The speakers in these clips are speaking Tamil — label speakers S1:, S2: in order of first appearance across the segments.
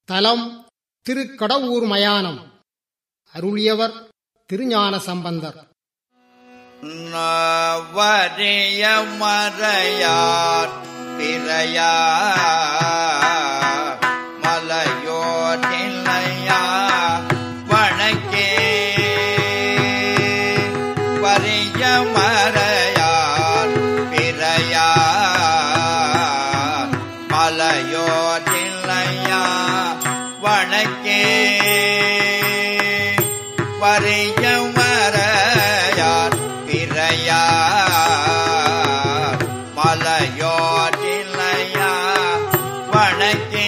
S1: தலம் திருக்கடவூர் மயானம் அருளியவர் திருஞான சம்பந்தர்
S2: வரிய மறையார் பிறையா மலையோர் நிலையா வணக்கே வரிய மறையார் பிறையா மலையோர் நிலையா வணக்கே வரிய மறையார் பிறையா மலையோட்டிலையா வணக்கே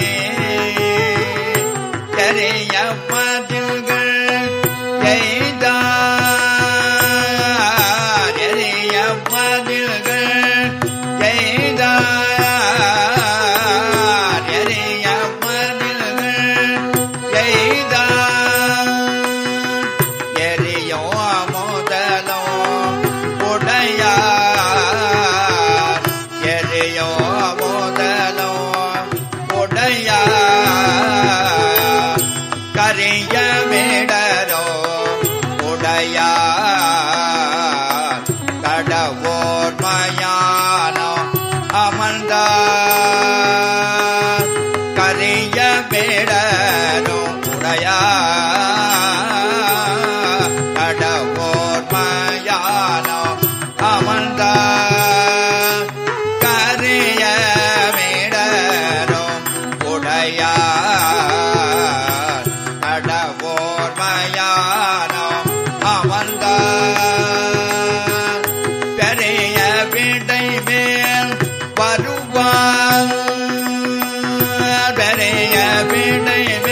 S2: கரிய மதில்கள் எய்தார் எரிய மதில்கள் எய்தார் எரிய மதில்கள் எய்தார் எரியோ முதலோ உடையார் எரியோ முதலோ உடையார் கரிய மேடரோ உடையார் கடவோர் மயானோ அமர்ந்தார் கரிய மேடரோ உடையார் கடவோர் மயானோ அமர்ந்தார் கரிய மேடரோ உடையார் கடவோர் மயானோ அமர்ந்தார் பெரிய விடை மேல் வருவார் பெரிய விடை மேல்